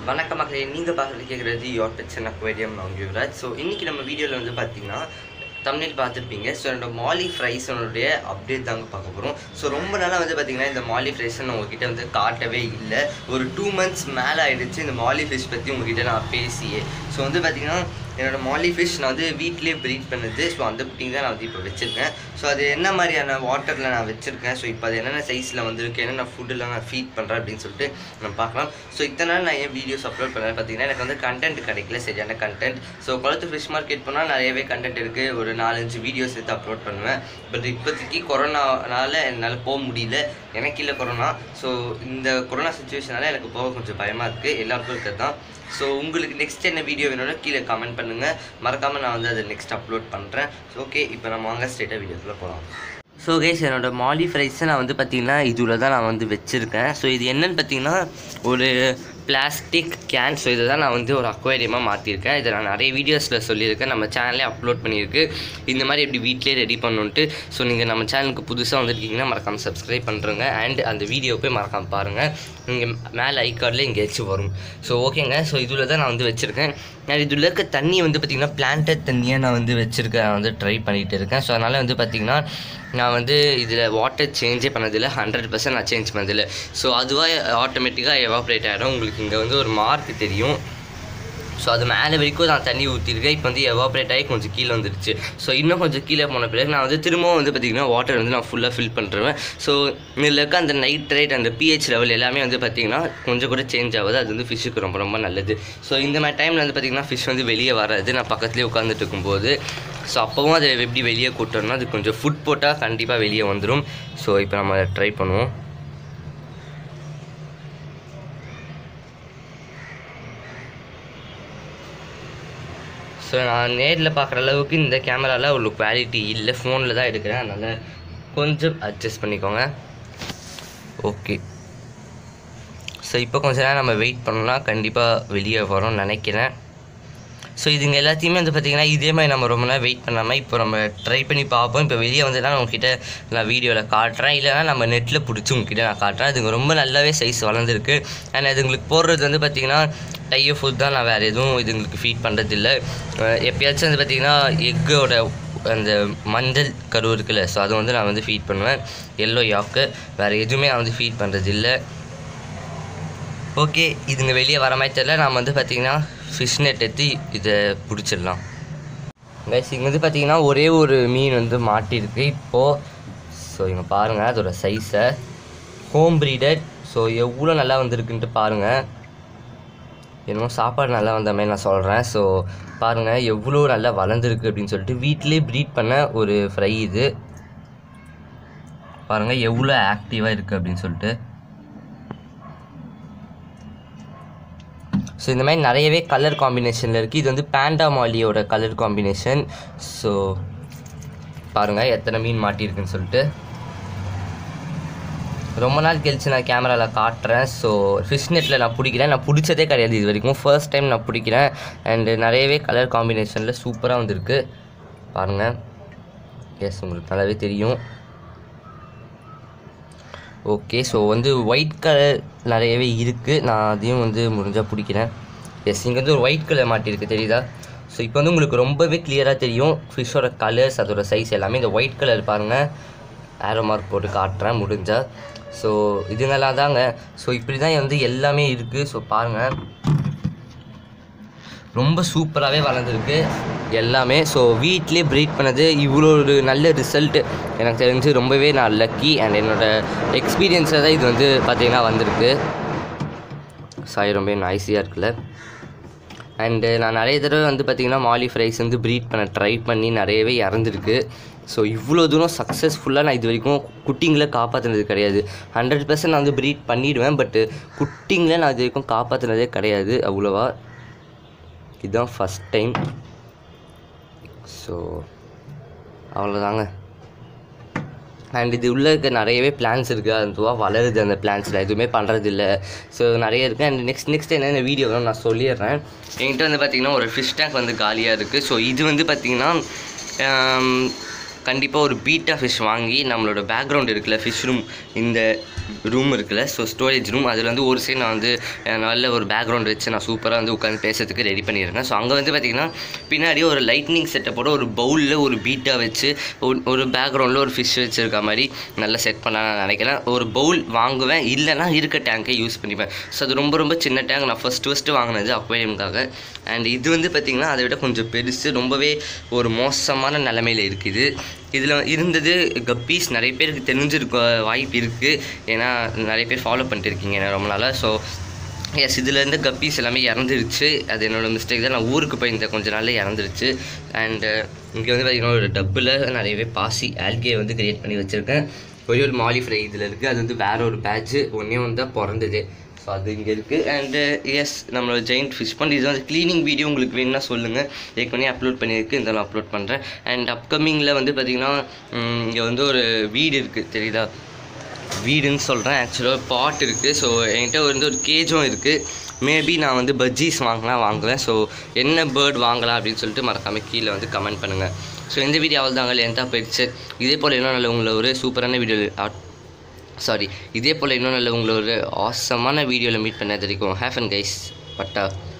வணக்கம் மக்களே நீங்கள் பார்க்குறது கேட்குறது யோர் பெட்ஸ் அக்வேரியம் நான் யுவராஜ் ஸோ இன்றைக்கி நம்ம வீடியோவில் வந்து பார்த்தீங்கன்னா தமிழில் பார்த்துருப்பீங்க ஸோ என்னோட மாலி ஃப்ரைஸனுடைய அப்டேட் தாங்க பார்க்க போகிறோம் ஸோ ரொம்ப நாளாக வந்து பார்த்தீங்கன்னா இந்த மாலி ஃப்ரைஸை நான் உங்ககிட்ட வந்து காட்டவே இல்லை ஒரு டூ மந்த்ஸ் மேலே ஆயிடுச்சு இந்த மாலி ஃபிஷ் பற்றி உங்ககிட்ட நான் பேசியே ஸோ வந்து பார்த்தீங்கன்னா என்னோட மாலி ஃபிஷ் நான் வந்து வீட்டிலேயே ப்ரீட் பண்ணுது ஸோ அந்த குட்டிங் தான் நான் வந்து இப்போ வச்சுருக்கேன் ஸோ அது என்ன மாதிரியான வாட்டரில் நான் வச்சுருக்கேன் ஸோ இப்போ அது என்னென்ன சைஸில் வந்திருக்கு என்னென்ன ஃபுட்டெல்லாம் நான் ஃபீட் பண்ணுறேன் அப்படின்னு சொல்லிட்டு நம்ம பார்க்கலாம் ஸோ இத்தனை நாள் நான் ஏன் வீடியோஸ் அப்லோட் பண்ணேன் பார்த்தீங்கன்னா எனக்கு வந்து கண்டென்ட் கிடைக்கல சரியான கண்டென்ட் ஸோ குளத்து ஃபிஷ் மார்க்கெட் போனால் நிறையவே கண்டென்ட் இருக்குது ஒரு நாலஞ்சு வீடியோஸ் எடுத்து அப்லோட் பண்ணுவேன் பட் இப்போதைக்கு கொரோனானால என்னால் போக முடியல எனக்கு இல்லை கொரோனா ஸோ இந்த கொரோனா சுச்சுவேஷனால எனக்கு போக கொஞ்சம் பயமாக இருக்குது எல்லாருக்கும் இருக்கிறது தான் ஸோ உங்களுக்கு நெக்ஸ்ட் என்ன வீடியோ வேணும்னா கீழே கமெண்ட் பண்ணுங்கள் மறக்காமல் நான் வந்து அதை நெக்ஸ்ட் அப்லோட் பண்ணுறேன் ஸோ ஓகே இப்போ நம்ம வாங்க ஸ்ட்ரெயிட்டாக வீடியோக்குள்ளே போகலாம் ஸோ கைஸ் என்னோட மாலி ஃப்ரைஸை நான் வந்து பார்த்தீங்கன்னா இதில் தான் நான் வந்து வச்சுருக்கேன் ஸோ இது என்னன்னு பார்த்தீங்கன்னா ஒரு பிளாஸ்டிக் கேன் ஸோ இதை தான் நான் வந்து ஒரு அக்வேரியமாக மாற்றிருக்கேன் இதை நான் நிறைய வீடியோஸில் சொல்லியிருக்கேன் நம்ம சேனலே அப்லோட் பண்ணியிருக்கு இந்த மாதிரி எப்படி வீட்டிலே ரெடி பண்ணணுன்ட்டு ஸோ நீங்கள் நம்ம சேனலுக்கு புதுசாக வந்துருக்கீங்கன்னா மறக்காமல் சப்ஸ்கிரைப் பண்ணுறங்க அண்ட் அந்த வீடியோ போய் மறக்காமல் பாருங்கள் இங்கே மேலே ஐ கார்டில் எங்கேயாச்சும் வரும் ஸோ ஓகேங்க ஸோ இதில் தான் நான் வந்து வச்சுருக்கேன் நான் இதில் இருக்க தண்ணி வந்து பார்த்திங்கன்னா பிளான்டட் தண்ணியாக நான் வந்து வச்சுருக்கேன் நான் வந்து ட்ரை பண்ணிகிட்டு இருக்கேன் ஸோ அதனால் வந்து பார்த்திங்கன்னா நான் வந்து இதில் வாட்டர் சேஞ்சே பண்ணதில்லை ஹண்ட்ரட் பர்சன்ட் நான் சேஞ்ச் பண்ணதில்லை ஸோ அதுவாக ஆட்டோமேட்டிக்காக எவாப்ரேட் ஆகிடும் உங்களுக்கு இங்கே வந்து ஒரு மார்க் தெரியும் ஸோ அது மேலே வரைக்கும் நான் தண்ணி ஊற்றிருக்கேன் இப்போ வந்து எவாப்ரேட் ஆகி கொஞ்சம் கீழே வந்துருச்சு ஸோ இன்னும் கொஞ்சம் கீழே போன பிறகு நான் வந்து திரும்பவும் வந்து பார்த்திங்கன்னா வாட்டர் வந்து நான் ஃபுல்லாக ஃபில் பண்ணுறேன் ஸோ இதில் இருக்க அந்த நைட்ரேட் அந்த பிஹெச் லெவல் எல்லாமே வந்து பார்த்திங்கன்னா கொஞ்சம் கூட சேஞ்ச் ஆகுது அது வந்து ஃபிஷ்ஷுக்கு ரொம்ப ரொம்ப நல்லது ஸோ இந்த மாதிரி டைமில் வந்து பார்த்திங்கன்னா ஃபிஷ் வந்து வெளியே வராது நான் பக்கத்துலேயே உட்காந்துட்டு இருக்கும்போது ஸோ அப்போவும் அதை எப்படி வெளியே கூட்டணும்னா அது கொஞ்சம் ஃபுட் போட்டால் கண்டிப்பாக வெளியே வந்துடும் ஸோ இப்போ நம்ம அதை ட்ரை பண்ணுவோம் ஸோ நான் நேரில் பார்க்குற அளவுக்கு இந்த கேமராவில் அவ்வளோ குவாலிட்டி இல்லை ஃபோனில் தான் எடுக்கிறேன் அதனால் கொஞ்சம் அட்ஜஸ்ட் பண்ணிக்கோங்க ஓகே ஸோ இப்போ கொஞ்ச நேரம் நம்ம வெயிட் பண்ணோம்னா கண்டிப்பாக வெளியே வரும்னு நினைக்கிறேன் ஸோ இதுங்க எல்லாத்தையுமே வந்து பார்த்திங்கன்னா இதே மாதிரி நம்ம ரொம்ப நேரம் வெயிட் பண்ணாமல் இப்போ நம்ம ட்ரை பண்ணி பார்ப்போம் இப்போ வெளியே வந்து நான் உங்ககிட்ட நான் வீடியோவில் காட்டுறேன் இல்லைனா நம்ம நெட்டில் பிடிச்சி உங்ககிட்ட நான் காட்டுறேன் அதுங்க ரொம்ப நல்லாவே சைஸ் வளர்ந்துருக்கு அண்ட் அதுங்களுக்கு போடுறது வந்து பார்த்திங்கன்னா டையோ ஃபுட் தான் நான் வேறு எதுவும் இதுங்களுக்கு ஃபீட் பண்ணுறதில்ல எப்பயாச்சும் வந்து பார்த்திங்கன்னா எக்கோட அந்த மஞ்சள் கரு இருக்குல்ல ஸோ அதை வந்து நான் வந்து ஃபீட் பண்ணுவேன் எல்லோ யாக்கு வேறு எதுவுமே நான் வந்து ஃபீட் பண்ணுறதில்ல ஓகே இதுங்க வெளியே வர மாதிரி தெரியல நாம் வந்து பார்த்திங்கன்னா ஃபிஷ் நெட் எடுத்து இதை பிடிச்சிடலாம் கைஸ் இங்கே வந்து பார்த்திங்கன்னா ஒரே ஒரு மீன் வந்து மாட்டியிருக்கு இப்போது ஸோ இங்கே பாருங்கள் அதோட சைஸை ஹோம் ப்ரீடட் ஸோ எவ்வளோ நல்லா வந்திருக்குன்ட்டு பாருங்கள் என்னமோ சாப்பாடு நல்லா வந்த மாதிரி நான் சொல்கிறேன் ஸோ பாருங்கள் எவ்வளோ நல்லா வளர்ந்துருக்கு அப்படின்னு சொல்லிட்டு வீட்டிலே ப்ரீட் பண்ண ஒரு ஃப்ரை இது பாருங்கள் எவ்வளோ ஆக்டிவாக இருக்குது அப்படின்னு சொல்லிட்டு ஸோ இந்த மாதிரி நிறையவே கலர் காம்பினேஷனில் இருக்குது இது வந்து பேண்டா மாலியோட கலர் காம்பினேஷன் ஸோ பாருங்கள் எத்தனை மீன் மாட்டியிருக்குன்னு சொல்லிட்டு ரொம்ப நாள் கழிச்சு நான் கேமராவில் காட்டுறேன் ஸோ ஃபிஷ் நெட்டில் நான் பிடிக்கிறேன் நான் பிடிச்சதே கிடையாது இது வரைக்கும் ஃபர்ஸ்ட் டைம் நான் பிடிக்கிறேன் அண்டு நிறையவே கலர் காம்பினேஷனில் சூப்பராக வந்திருக்கு பாருங்கள் எஸ் உங்களுக்கு நல்லாவே தெரியும் ஓகே ஸோ வந்து ஒயிட் கலர் நிறையவே இருக்குது நான் அதையும் வந்து முடிஞ்சால் பிடிக்கிறேன் எஸ் இங்கே வந்து ஒரு ஒயிட் கலர் மாட்டியிருக்கு தெரியுதா ஸோ இப்போ வந்து உங்களுக்கு ரொம்பவே கிளியராக தெரியும் ஃபிஷ்ஷோட கலர்ஸ் அதோட சைஸ் எல்லாமே இந்த ஒயிட் கலர் பாருங்கள் ஆரோ மார்க் போட்டு காட்டுறேன் முடிஞ்சால் ஸோ இதுங்கெல்லாம் தாங்க ஸோ இப்படி தான் வந்து எல்லாமே இருக்குது ஸோ பாருங்கள் ரொம்ப சூப்பராகவே வளர்ந்துருக்கு எல்லாமே ஸோ வீட்லேயே ப்ரீட் பண்ணது இவ்வளோ ஒரு நல்ல ரிசல்ட் எனக்கு தெரிஞ்சு ரொம்பவே நான் லக்கி அண்ட் என்னோடய எக்ஸ்பீரியன்ஸில் தான் இது வந்து பார்த்திங்கன்னா வந்திருக்கு சாய் ரொம்ப நாய்ஸியாக இருக்குல்ல அண்டு நான் நிறைய தடவை வந்து பார்த்திங்கன்னா மாலி ஃப்ரைஸ் வந்து ப்ரீட் பண்ண ட்ரை பண்ணி நிறையவே இறந்துருக்கு ஸோ இவ்வளோ தூரம் சக்ஸஸ்ஃபுல்லாக நான் இது வரைக்கும் குட்டிங்களை காப்பாற்றினது கிடையாது ஹண்ட்ரட் பர்சன்ட் நான் வந்து ப்ரீட் பண்ணிவிடுவேன் பட்டு குட்டிங்களை நான் இது வரைக்கும் காப்பாற்றினதே கிடையாது அவ்வளோவா இதுதான் ஃபஸ்ட் டைம் ஸோ அவ்வளோதாங்க அண்ட் இது உள்ளே இருக்க நிறையவே பிளான்ஸ் இருக்குது அதுவாக வளருது அந்த பிளான்ஸில் எதுவுமே பண்ணுறதில்ல ஸோ நிறைய இருக்குது அண்ட் நெக்ஸ்ட் நெக்ஸ்ட் என்னென்ன வீடியோ நான் சொல்லிடுறேன் என்கிட்ட வந்து பார்த்திங்கன்னா ஒரு ஃபிஷ் டேங்க் வந்து காலியாக இருக்குது ஸோ இது வந்து பார்த்திங்கன்னா கண்டிப்பாக ஒரு பீட்டா ஃபிஷ் வாங்கி நம்மளோட பேக்ரவுண்ட் இருக்குல்ல ஃபிஷ் ரூம் இந்த ரூம் இருக்குல்ல ஸோ ஸ்டோரேஜ் ரூம் அதில் வந்து ஒரு சைடு நான் வந்து அஹ், நல்ல ஒரு பேக்ரவுண்ட் வச்சு நான் சூப்பராக வந்து உட்காந்து பேசுறதுக்கு ரெடி பண்ணியிருக்கேன் ஸோ அங்கே வந்து பார்த்திங்கன்னா பின்னாடி ஒரு லைட்னிங் செட்டப்போட ஒரு பவுலில் ஒரு பீட்டா வச்சு ஒரு- ஒரு பேக்ரவுண்டில் ஒரு ஃபிஷ் வச்சுருக்க மாதிரி நல்லா செட் பண்ண நான் நினைக்கிறேன் ஒரு பவுல் வாங்குவேன் இல்லைனா இருக்க டேங்கை யூஸ் பண்ணிப்பேன் ஸோ அது ரொம்ப ரொம்ப சின்ன டேங்க் நான் ஃபஸ்ட்டு ஃபஸ்ட்டு வாங்கினது அக்வேரியமுக்காக அண்ட் இது வந்து பார்த்திங்கன்னா அதை விட கொஞ்சம் பெருசு ரொம்பவே ஒரு மோசமான நிலமையில் இருக்குது இதில் இருந்தது கப்பீஸ் நிறைய பேருக்கு தெரிஞ்சிருக்க வாய்ப்பு இருக்குது ஏன்னா நிறைய பேர் ஃபாலோ பண்ணிட்டு இருக்கீங்க என்ன ரொம்ப நாளாக ஸோ எஸ் இதில் இருந்து கப்பீஸ் எல்லாமே இறந்துருச்சு அது என்னோட மிஸ்டேக் தான் நான் ஊருக்கு போயிருந்தேன் கொஞ்ச நாள்ல இறந்துருச்சு அண்டு இங்கே வந்து பார்த்திங்கன்னா ஒரு டப்பில் நிறையவே பாசி ஆல்கே வந்து கிரியேட் பண்ணி வச்சுருக்கேன் ஒரே ஒரு மாலி ஃப்ரை இதில் இருக்குது அது வந்து வேற ஒரு பேட்ச் ஒன்றே ஒன்று தான் பிறந்தது ஸோ அது இங்கே இருக்குது அண்டு எஸ் நம்மளோட ஜெயிண்ட் ஃபிஷ் பண்ணி இது வந்து க்ளீனிங் வீடியோ உங்களுக்கு வேணும்னா சொல்லுங்கள் ஏற்கனவே அப்லோட் பண்ணியிருக்கு இந்த நான் அப்லோட் பண்ணுறேன் அண்ட் அப்கமிங்கில் வந்து பார்த்திங்கன்னா இங்கே வந்து ஒரு வீடு இருக்குது தெரியுதா வீடுன்னு சொல்கிறேன் ஆக்சுவலாக பாட் இருக்குது ஸோ என்கிட்ட வந்து ஒரு கேஜும் இருக்குது மேபி நான் வந்து பஜ்ஜீஸ் வாங்கலாம் வாங்குவேன் ஸோ என்ன பேர்ட் வாங்கலாம் அப்படின்னு சொல்லிட்டு மறக்காமல் கீழே வந்து கமெண்ட் பண்ணுங்கள் ஸோ இந்த வீடியோ அவள் தாங்க லென்த்தாக போயிடுச்சு இதே போல் இன்னும் நல்ல உங்களை ஒரு சூப்பரான வீடியோ சாரி இதே போல் இன்னும் நல்ல உங்களை ஒரு ஆசமான வீடியோவில் மீட் பண்ண தெரியும் ஹேஃபன் கைஸ் பட்டா